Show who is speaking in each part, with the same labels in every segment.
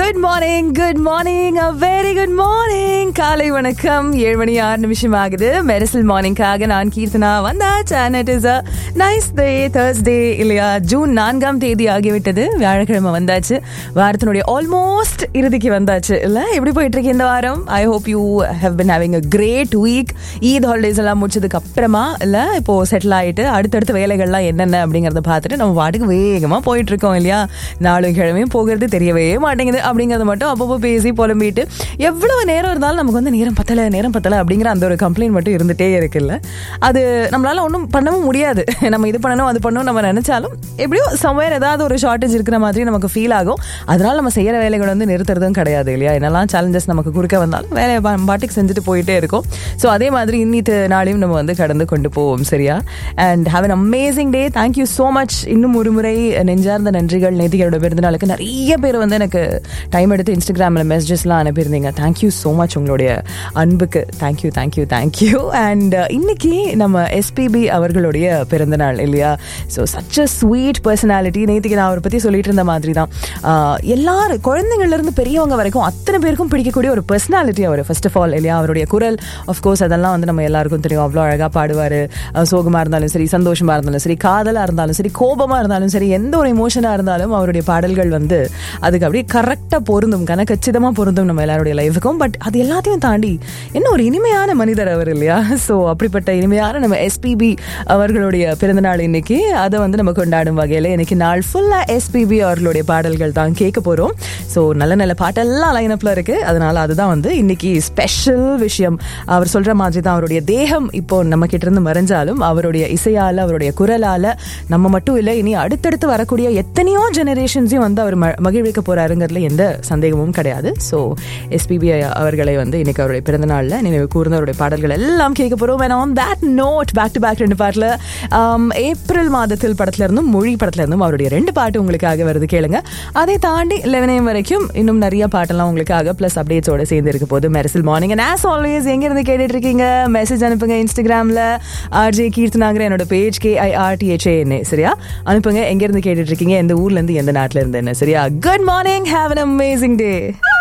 Speaker 1: good morning good morning a very good morning காலை வணக்கம் ஏழு மணி ஆறு நிமிஷம் ஆகுது மெரிசல் மார்னிங்காக நான் கீர்த்தனா வந்தாச்சு and it is a nice day Thursday இல்லையா ஜூன் நான்காம் தேதி ஆகிவிட்டது வியாழக்கிழமை வந்தாச்சு வாரத்தினுடைய ஆல்மோஸ்ட் இறுதிக்கு வந்தாச்சு இல்ல எப்படி போயிட்டு இருக்கு இந்த வாரம் I hope you have been having a great week Eid holidays எல்லாம் முடிச்சதுக்கு அப்புறமா இல்ல இப்போ செட்டில் ஆயிட்டு அடுத்தடுத்த வேலைகள்லாம் என்னென்ன அப்படிங்கறத பார்த்துட்டு நம்ம பாட்டுக்கு வேகமா போயிட்டு இருக்கோம் இல்லையா நாளும் கிழமையும் போகிறது தெரியவே மாட்டேங்குது அப்படிங்கறத மட்டும் அப்பப்போ பேசி புலம்பிட்டு எவ்வளவு நேரம் இருந்தாலும் நமக்கு வந்து நேரம் பத்தல நேரம் பத்தல அப்படிங்கிற அந்த ஒரு கம்ப்ளைண்ட் மட்டும் இருந்துட்டே இருக்குல்ல அது நம்மளால ஒன்றும் பண்ணவும் முடியாது நம்ம இது பண்ணணும் அது பண்ணணும் நம்ம நினைச்சாலும் எப்படியோ சம்வேர் ஏதாவது ஒரு ஷார்ட்டேஜ் இருக்கிற மாதிரி நமக்கு ஃபீல் ஆகும் அதனால நம்ம செய்யற வேலைகள் வந்து நிறுத்துறதும் கிடையாது இல்லையா என்னெல்லாம் சேலஞ்சஸ் நமக்கு குறுக்க வந்தாலும் வேலையை பா- பாட்டுக்கு செஞ்சுட்டு போயிட்டே இருக்கும் ஸோ அதே மாதிரி இன்னித்து நாளையும் நம்ம வந்து கடந்து கொண்டு போவோம் சரியா and have an amazing day thank you so much இன்னும் ஒரு முறை நெஞ்சார்ந்த நன்றிகள் நேத்திகளோட பிறந்தநாளுக்கு நிறைய பேர் வந்து எனக்கு டைம் எடுத்து இன்ஸ்டாகிராமில் மெசேஜஸ்லாம் அனுப்பியிருந்தீங்க தேங்க்யூ ஸோ மச் உங்களுடைய அன்புக்கு தேங்க்யூ தேங்க்யூ தேங்க்யூ அண்ட் இன்னைக்கு நம்ம எஸ்பிபி அவர்களுடைய பிறந்தநாள் இல்லையா so such a sweet personality நேற்றுக்கு நான் அவரை பற்றி சொல்லிட்டு இருந்த மாதிரி தான் ஆஹ் எல்லாரும் குழந்தைங்கள்ல இருந்து பெரியவங்க வரைக்கும் அத்தனை பேருக்கும் பிடிக்கக்கூடிய ஒரு பர்சனாலிட்டி அவர் ஃபர்ஸ்ட் ஆஃப் ஆல் இல்லையா அவருடைய குரல் கோர்ஸ் அதெல்லாம் வந்து நம்ம எல்லாருக்கும் தெரியும் அவ்வளோ அழகாக பாடுவார் சோகமாக இருந்தாலும் சரி சந்தோஷமா இருந்தாலும் சரி காதலாக இருந்தாலும் சரி கோபமாக இருந்தாலும் சரி எந்த ஒரு இமோஷனாக இருந்தாலும் அவருடைய பாடல்கள் வந்து அதுக்கு அப்படியே கரெக்டாக பொருந்தும் கனக்கச்சிதமாக பொருந்தும் நம்ம எல்லாருடைய லைஃபுக்கும் பட் அது எல்லாத்தையும் தாண்டி என்ன ஒரு இனிமையான மனிதர் அவர் இல்லையா ஸோ அப்படிப்பட்ட இனிமையான நம்ம எஸ்பிபி அவர்களுடைய பிறந்தநாள் இன்னைக்கு அதை வந்து நம்ம கொண்டாடும் வகையில் இன்னைக்கு நாள் ஃபுல்லாக எஸ்பிபி அவர்களுடைய பாடல்கள் தான் கேட்க போகிறோம் ஸோ நல்ல நல்ல பாட்டெல்லாம் லைனப்பில் இருக்கு அதனால அதுதான் வந்து இன்னைக்கு ஸ்பெஷல் விஷயம் அவர் சொல்ற மாதிரி தான் அவருடைய தேகம் இப்போ நம்ம கிட்ட இருந்து மறைஞ்சாலும் அவருடைய இசையால அவருடைய குரலால நம்ம மட்டும் இல்லை இனி அடுத்தடுத்து வரக்கூடிய எத்தனையோ ஜெனரேஷன்ஸையும் வந்து அவர் ம- மகிழ்விக்க போறாருங்கிறதுல எந்த சந்தேகமும் கிடையாது ஸோ எஸ்பிபி அவர்களை வந்து இன்னைக்கு அவருடைய பிறந்த நாள்ல நினைவு கூர்ந்த அவருடைய பாடல்கள் எல்லாம் கேட்க போறோம் and on that note back to back ரெண்டு பாட்டுல ஆம், ஏப்ரல் மாதத்தில் படத்துல இருந்தும் மொழி படத்துல இருந்தும் அவருடைய ரெண்டு பாட்டு உங்களுக்காக வருது கேளுங்க அதை தாண்டி லெவனேம் வரைக்கும் இன்னும் நிறைய பாட்டெல்லாம் உங்களுக்காக பிளஸ் அப்டேட்ஸோட சேர்ந்து இருக்க போது மெரிசல் மார்னிங் அண்ட் ஆஸ் ஆல்வேஸ் எங்க இருந்து கேட்டுட்டு இருக்கீங்க மெசேஜ் அனுப்புங்க இன்ஸ்டாகிராம்ல ஆர்ஜே கீர்த்தனாங்கிற என்னோட page K I R T H என்ன சரியா அனுப்புங்க எங்க இருந்து கேட்டுட்டு இருக்கீங்க எந்த ஊர்ல இருந்து எந்த நாட்டுல இருந்து என்ன சரியா good morning have an amazing day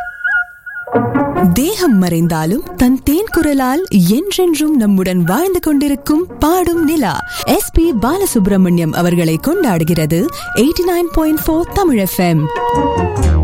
Speaker 2: தேகம் மறைந்தாலும் தன் தேன் குரலால் என்றென்றும் நம்முடன் வாழ்ந்து கொண்டிருக்கும் பாடும் நிலா எஸ் பி பாலசுப்ரமணியம் அவர்களை கொண்டாடுகிறது eighty nine point four Tamil FM